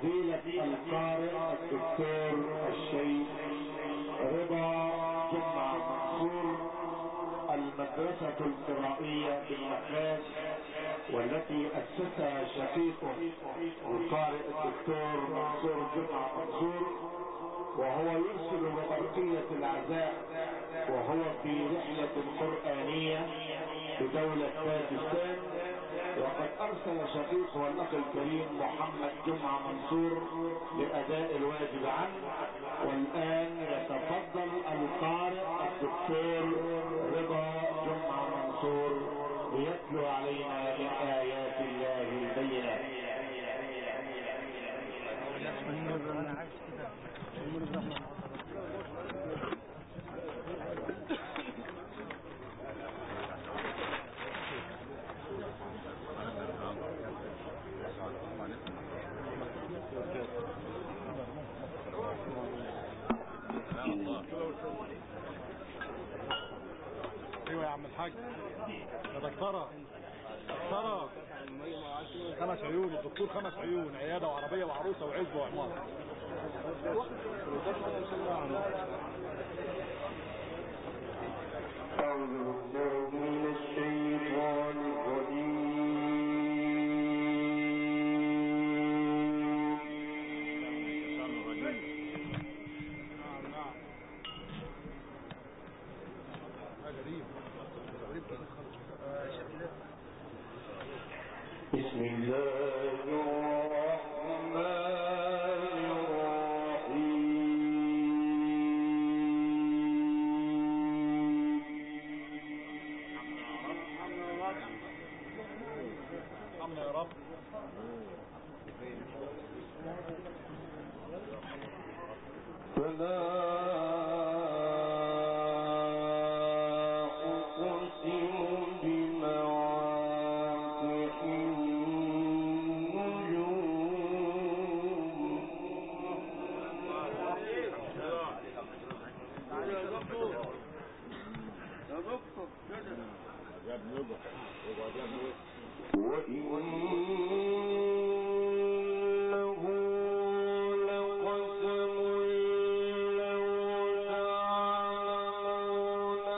فضيلة القارئ الدكتور الشيخ رضا جمعة منصور المدرسة القرائية بالمكان والتي أسسها شقيقه القارئ الدكتور منصور جمعة منصور وهو يرسل ببرقية العزاء وهو في رحلة قرآنية بدولة باكستان وقد ارسل شقيقه الاخ الكريم محمد جمعة منصور لاداء الواجب عنه والان يتفضل القارئ الدكتور رضا جمعة منصور ليتلو علينا من ايات الله البينات ايوه يا عم الحاج يا دكتوره دكتوره خمس عيون الدكتور خمس عيون عياده وعربيه وعروسه وعزبه وعماره أعوذ بالله من الشيطان الرجيم نعم نعم غريب غريب بسم الله الرحمن الرحيم عم يا رب فلا أقسم بمواقع وإنه لقسم لو تعلمون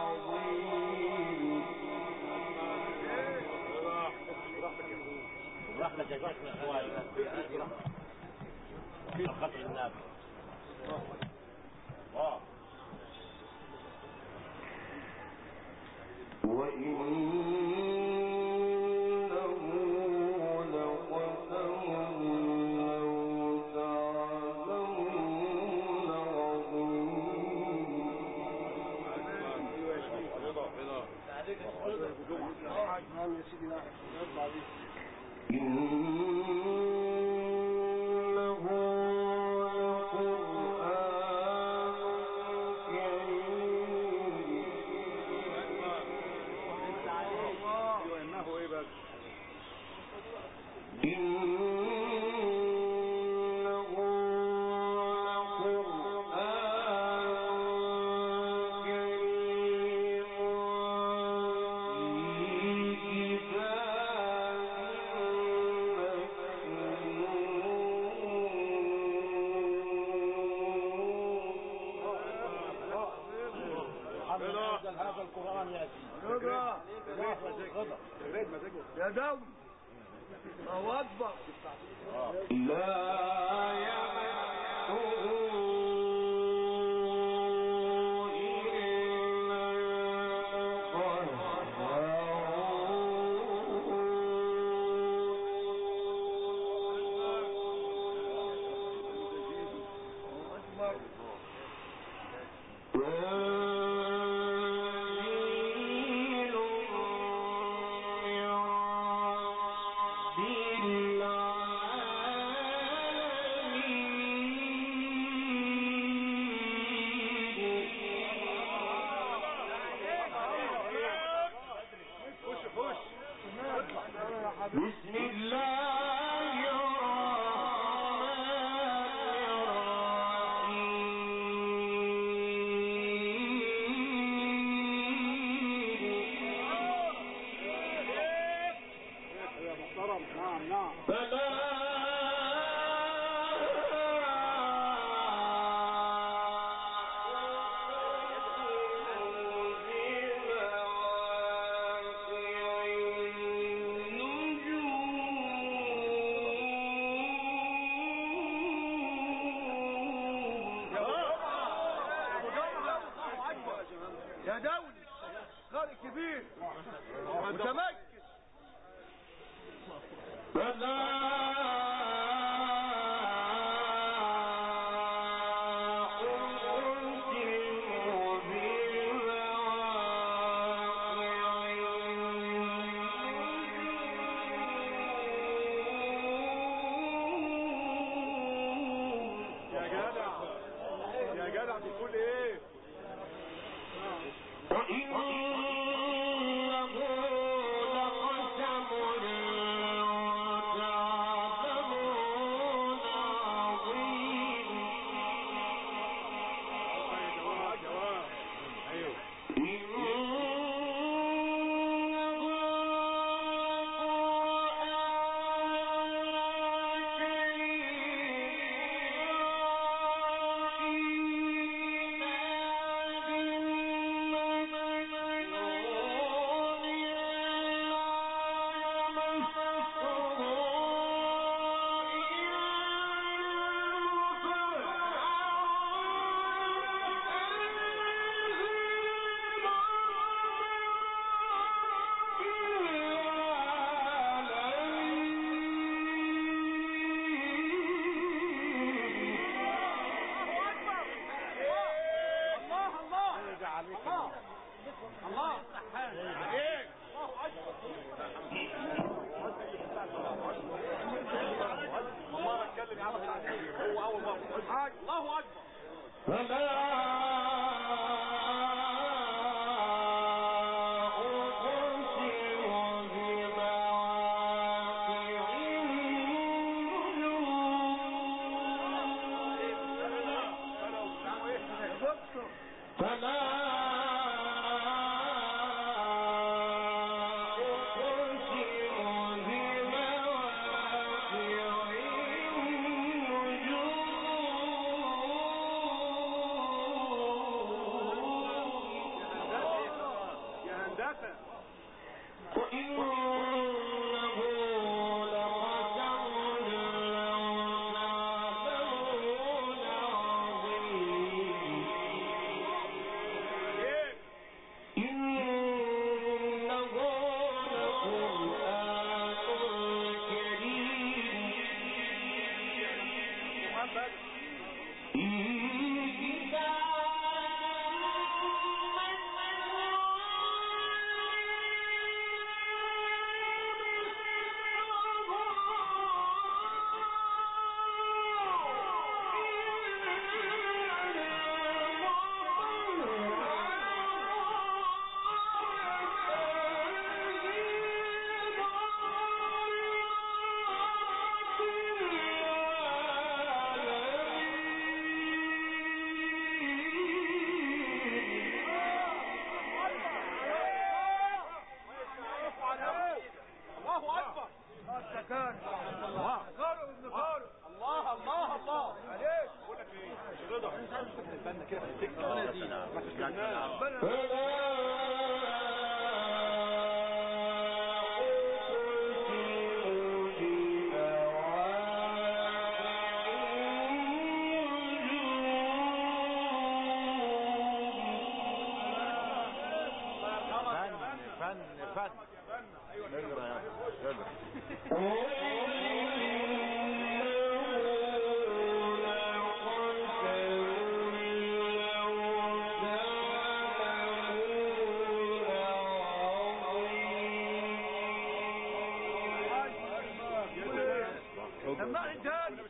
عظيم رحمة يا شيخنا اخواني الخطر النابي الله وإنه لقسم لو تعلمون عظيم إنه لقرآن كريم انه ايه بس إنه لقرآن كريم في كتاب محمد انزل هذا القرآن يا سيدي رضا يا دم الله اكبر لا يمسه إلا تنزيل من رب حاج الله اكبر فلا أقسم بمواقع النجوم فلا أقسم بمواقع النجوم يا هندسه وإنه لقسم لو تعلمون عظيم ايه إنه لقرآن كريم محمد في كتاب الله اكبر السكان الله قارئ ابن قارئ الله الله الله عليك بقول لك ايه رضا استنى كده ربنا يزيدك ما تستناش ربنا فن فن فن سمعني تاني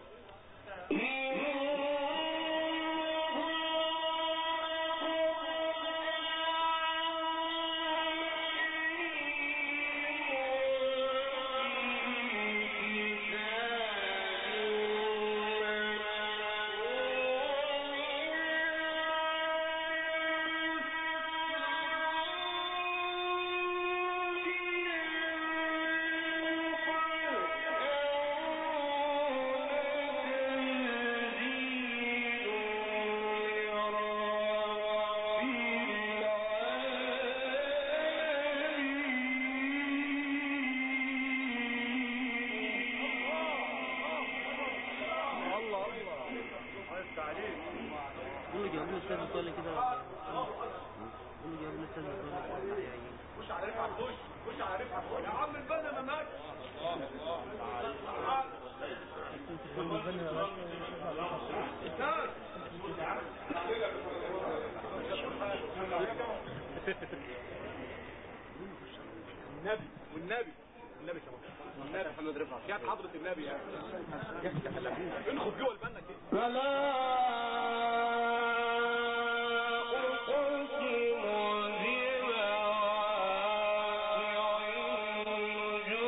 الله الله عرفت عليك قولوا جايبين الاستاذ متولي كده قولوا جايبين الاستاذ متولي خش على رفعت خش خش على رفعت خش يا عم البنا ما ماتش النبي والنبي النبي كمان والنبي محمد رفعت جات حضرة النبي يعني انخد جوه البنا كده فلا أقسم بمواقع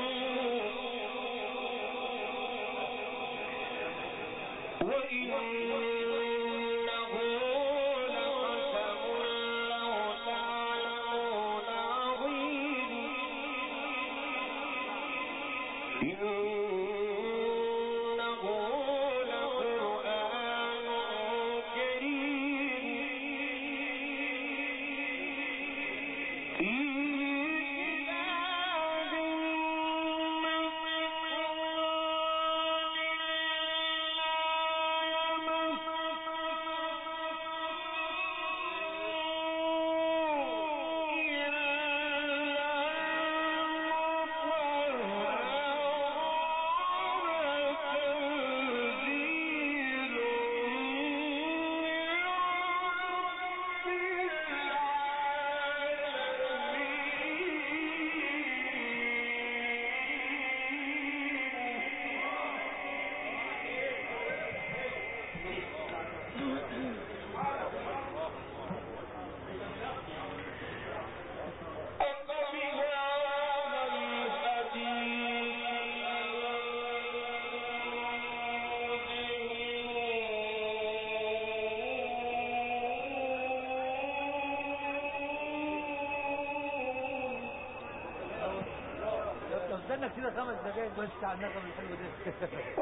النجوم وإنه لقسم لو تعلمون عظيم إنه لقرآن كريم في كتاب مكنون لا يمسه كده خمس دقايق بس على النغمة الحلوة دي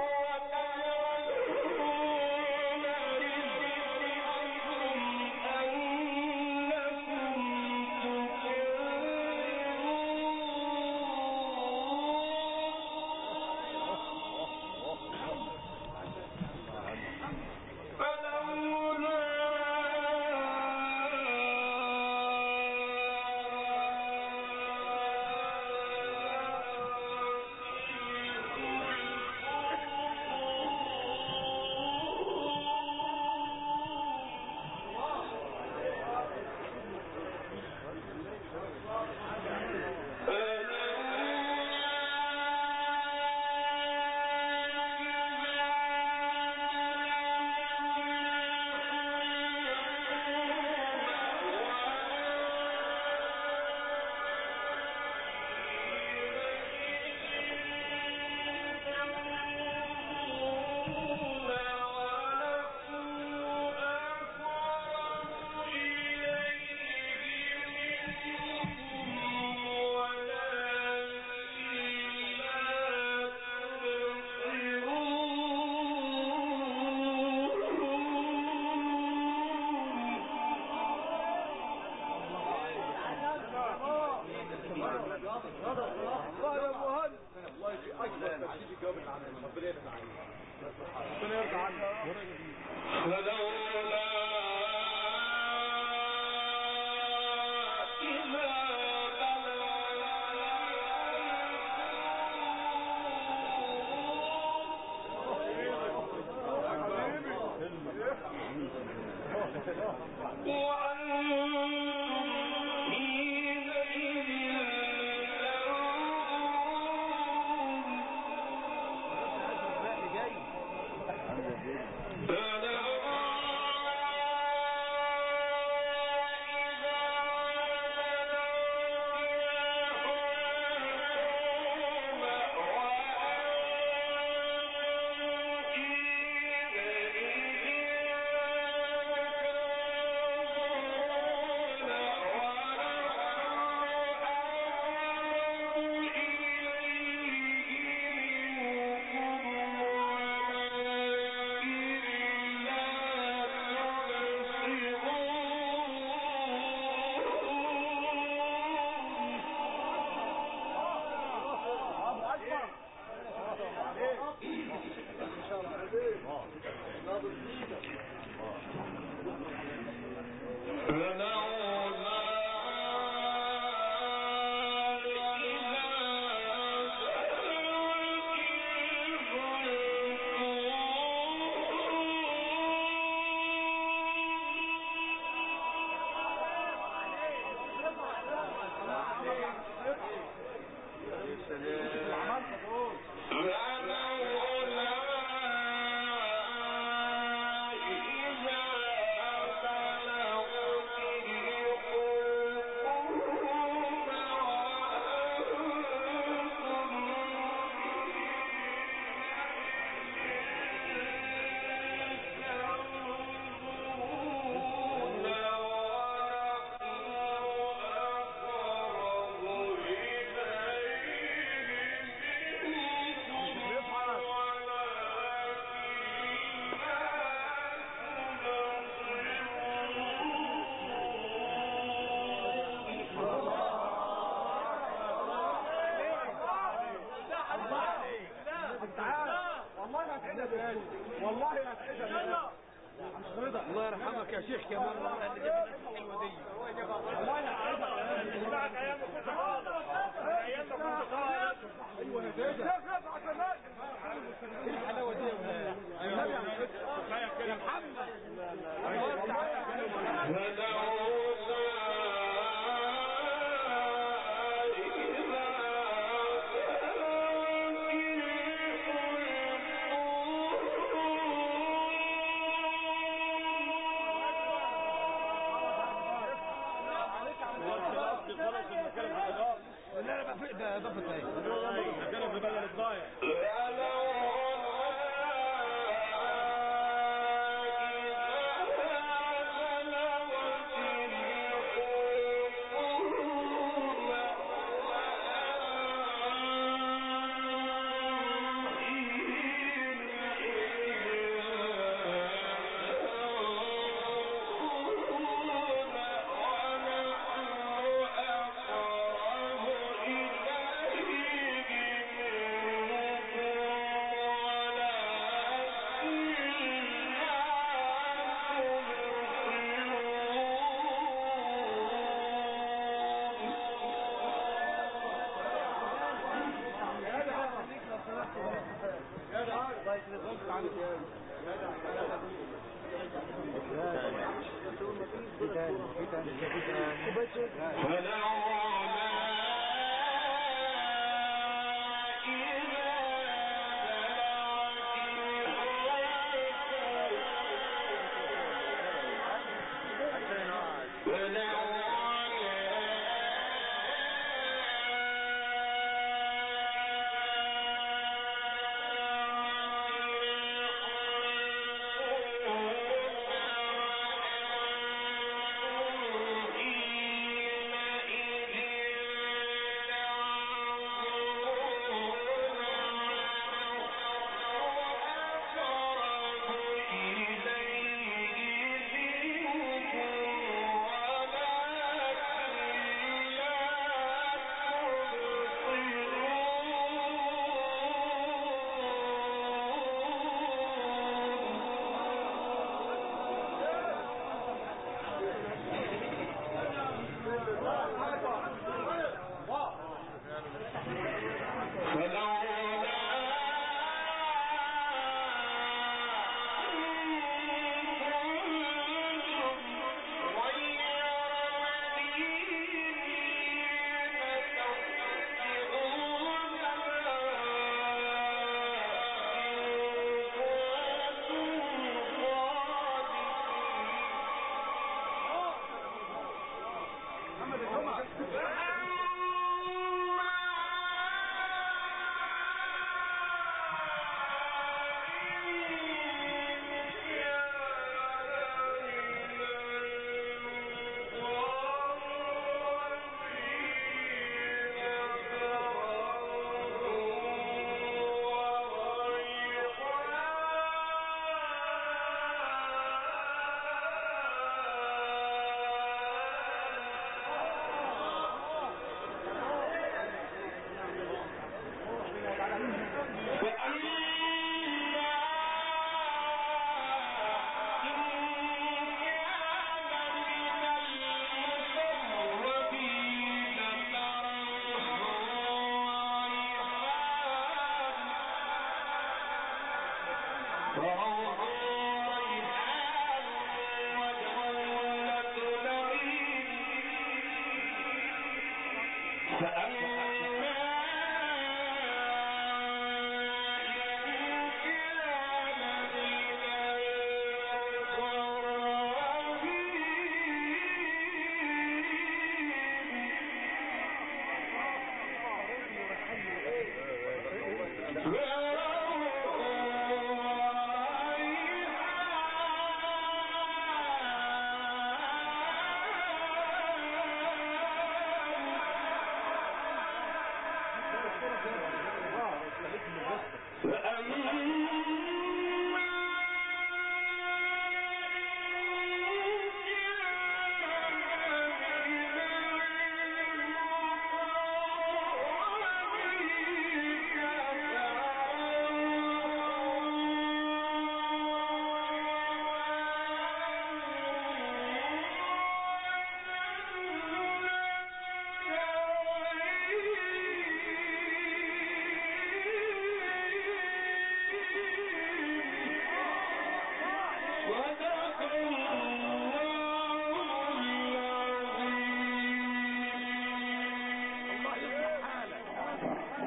الله يا ابو هاني الله في اكبر تفسير الجواب اللي عندنا ربنا يرضى عليك ربنا يرضى عنك فلولا إذا وأنتم حينئذ والله هتعيدها بهذه والله هتعيدها بهذه الله يرحمك يا شيخ كمان والله اللي جاب الناس الحلوه دي والله هتعيدها بهذه بعد ايام كنت ايام كنت ايوه هتعيدها ايه الحلاوه دي يا ولاد يا محمد لا لا بقى في ده ضبط اهي كان في بدل الضايع فلولا فلولا